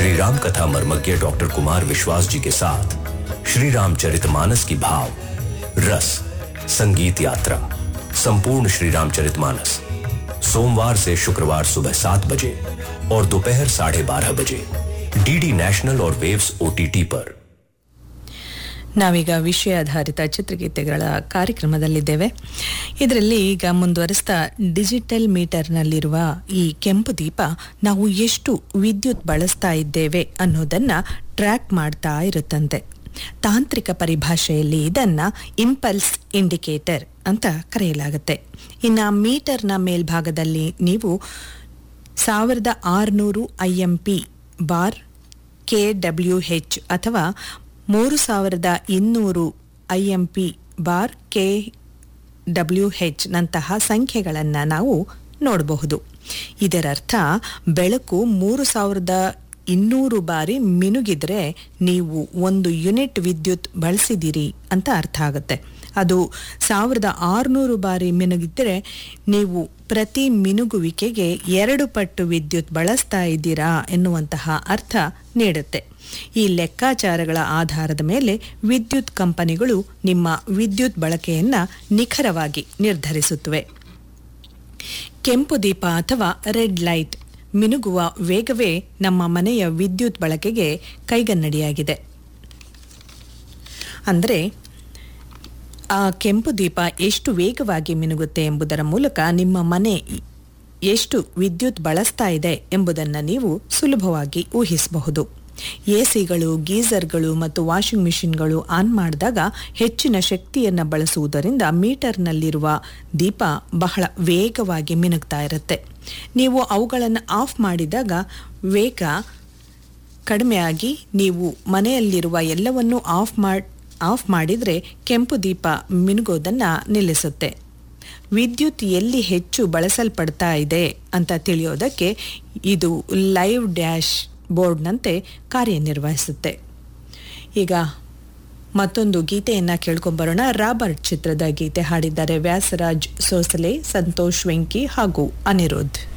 श्री राम कथा मर्मज्ञ डॉक्टर कुमार विश्वास जी के साथ श्री रामचरितमानस की भाव रस संगीत यात्रा संपूर्ण श्री रामचरितमानस सोमवार से शुक्रवार सुबह सात बजे और दोपहर साढ़े बारह बजे डीडी नेशनल और वेव्स ओटीटी पर ನಾವೀಗ ವಿಷಯಾಧಾರಿತ ಚಿತ್ರಗೀತೆಗಳ ಕಾರ್ಯಕ್ರಮದಲ್ಲಿದ್ದೇವೆ ಇದರಲ್ಲಿ ಈಗ ಮುಂದುವರಿಸ್ತಾ ಡಿಜಿಟಲ್ ಮೀಟರ್ನಲ್ಲಿರುವ ಈ ಕೆಂಪು ದೀಪ ನಾವು ಎಷ್ಟು ವಿದ್ಯುತ್ ಬಳಸ್ತಾ ಇದ್ದೇವೆ ಅನ್ನೋದನ್ನ ಟ್ರ್ಯಾಕ್ ಮಾಡ್ತಾ ಇರುತ್ತಂತೆ ತಾಂತ್ರಿಕ ಪರಿಭಾಷೆಯಲ್ಲಿ ಇದನ್ನ ಇಂಪಲ್ಸ್ ಇಂಡಿಕೇಟರ್ ಅಂತ ಕರೆಯಲಾಗುತ್ತೆ ಇನ್ನು ಮೀಟರ್ನ ಮೇಲ್ಭಾಗದಲ್ಲಿ ನೀವು ಸಾವಿರದ ಆರುನೂರು I M P bar K W H ಅಥವಾ ಮೂರು ಸಾವಿರದ ಇನ್ನೂರು I M P bar K W H ನಂತಹ ಸಂಖ್ಯೆಗಳನ್ನು ನಾವು ನೋಡಬಹುದು ಇದರರ್ಥ ಬೆಳಕು ಮೂರು ಸಾವಿರದ ಇನ್ನೂರು ಬಾರಿ ಮಿನುಗಿದ್ರೆ ನೀವು ಒಂದು ಯೂನಿಟ್ ವಿದ್ಯುತ್ ಬಳಸಿದಿರಿ ಅಂತ ಅರ್ಥ ಆಗುತ್ತೆ ಅದು ಸಾವಿರದ ಆರುನೂರು ಬಾರಿ ಮಿನುಗಿದ್ರೆ ನೀವು ಪ್ರತಿ ಮಿನುಗುವಿಕೆಗೆ ಎರಡು ಪಟ್ಟು ವಿದ್ಯುತ್ ಬಳಸ್ತಾ ಇದ್ದೀರಾ ಎನ್ನುವಂತಹ ಅರ್ಥ ನೀಡುತ್ತೆ ಈ ಲೆಕ್ಕಾಚಾರಗಳ ಆಧಾರದ ಮೇಲೆ ವಿದ್ಯುತ್ ಕಂಪನಿಗಳು ನಿಮ್ಮ ವಿದ್ಯುತ್ ಬಳಕೆಯನ್ನ ನಿಖರವಾಗಿ ನಿರ್ಧರಿಸುತ್ತವೆ ಕೆಂಪು ದೀಪ ಅಥವಾ ರೆಡ್ ಲೈಟ್ ಮಿನುಗುವ ವೇಗವೇ ನಮ್ಮ ಮನೆಯ ವಿದ್ಯುತ್ ಬಳಕೆಗೆ ಕೈಗನ್ನಡಿಯಾಗಿದೆ ಅಂದರೆ ಆ ಕೆಂಪು ದೀಪ ಎಷ್ಟು ವೇಗವಾಗಿ ಮಿನುಗುತ್ತೆ ಎಂಬುದರ ಮೂಲಕ ನಿಮ್ಮ ಮನೆ ಎಷ್ಟು ವಿದ್ಯುತ್ ಬಳಸ್ತಾ ಇದೆ ಎಂಬುದನ್ನು ನೀವು ಸುಲಭವಾಗಿ ಊಹಿಸಬಹುದು ಎಸಿಗಳು ಗೀಸರ್ಗಳು ಮತ್ತು ವಾಷಿಂಗ್ ಮಿಷಿನ್ಗಳು ಆನ್ ಮಾಡಿದಾಗ ಹೆಚ್ಚಿನ ಶಕ್ತಿಯನ್ನು ಬಳಸುವುದರಿಂದ ಮೀಟರ್ನಲ್ಲಿರುವ ದೀಪ ಬಹಳ ವೇಗವಾಗಿ ಮಿನುಗ್ತಾ ಇರುತ್ತೆ ನೀವು ಅವುಗಳನ್ನು ಆಫ್ ಮಾಡಿದಾಗ ವೇಗ ಕಡಿಮೆಯಾಗಿ ನೀವು ಮನೆಯಲ್ಲಿರುವ ಎಲ್ಲವನ್ನೂ ಆಫ್ ಮಾಡಿ ಆಫ್ ಮಾಡಿದರೆ ಕೆಂಪು ದೀಪ ಮಿನುಗೋದನ್ನು ನಿಲ್ಲಿಸುತ್ತೆ ವಿದ್ಯುತ್ ಎಲ್ಲಿ ಹೆಚ್ಚು ಬಳಸಲ್ಪಡ್ತಾ ಇದೆ ಅಂತ ತಿಳಿಯೋದಕ್ಕೆ ಇದು ಲೈವ್ ಡ್ಯಾಶ್ ಬೋರ್ಡ್ನಂತೆ ಕಾರ್ಯನಿರ್ವಹಿಸುತ್ತೆ ಈಗ ಮತ್ತೊಂದು ಗೀತೆಯನ್ನು ಕೇಳ್ಕೊಂಬರೋಣ ರಾಬರ್ಟ್ ಚಿತ್ರದ ಗೀತೆ ಹಾಡಿದ್ದಾರೆ ವ್ಯಾಸರಾಜ್ ಸೋಸಲೆ ಸಂತೋಷ್ ವೆಂಕಿ ಹಾಗೂ ಅನಿರುದ್ಧ್